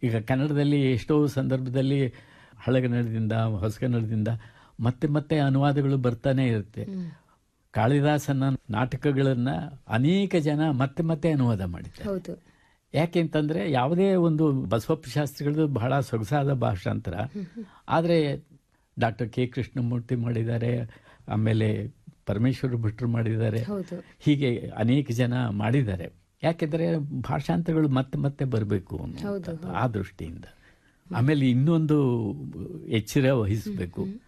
ಈಗ ಕನ್ನಡದಲ್ಲಿ ಎಷ್ಟೋ ಸಂದರ್ಭದಲ್ಲಿ ಹಳಗನ್ನಡದಿಂದ ಹೊಸಗನ್ನಡದಿಂದ ಮತ್ತೆ ಮತ್ತೆ ಅನುವಾದಗಳು ಬರ್ತಾನೆ ಇರುತ್ತೆ ಕಾಳಿದಾಸನ ನಾಟಕಗಳನ್ನ ಅನೇಕ ಜನ ಮತ್ತೆ ಮತ್ತೆ ಅನುವಾದ ಮಾಡಿದ್ದಾರೆ ಹೌದು ಯಾಕೆಂತಂದ್ರೆ ಯಾವುದೇ ಒಂದು ಬಸವಪ್ಪ ಶಾಸ್ತ್ರಿಗಳದ್ದು ಬಹಳ ಸೊಗಸಾದ ಭಾಷಾಂತರ ಆದರೆ ಡಾಕ್ಟರ್ ಕೆ ಕೃಷ್ಣಮೂರ್ತಿ ಮಾಡಿದ್ದಾರೆ ಆಮೇಲೆ ಪರಮೇಶ್ವರ ಭಟ್ರು ಮಾಡಿದ್ದಾರೆ ಹೌದು ಹೀಗೆ ಅನೇಕ ಜನ ಮಾಡಿದ್ದಾರೆ ಯಾಕೆಂದ್ರೆ ಭಾಷಾಂತರಗಳು ಮತ್ತೆ ಮತ್ತೆ ಬರಬೇಕು ಆ ದೃಷ್ಟಿಯಿಂದ ಆಮೇಲೆ ಇನ್ನೊಂದು ಎಚ್ಚರ ವಹಿಸಬೇಕು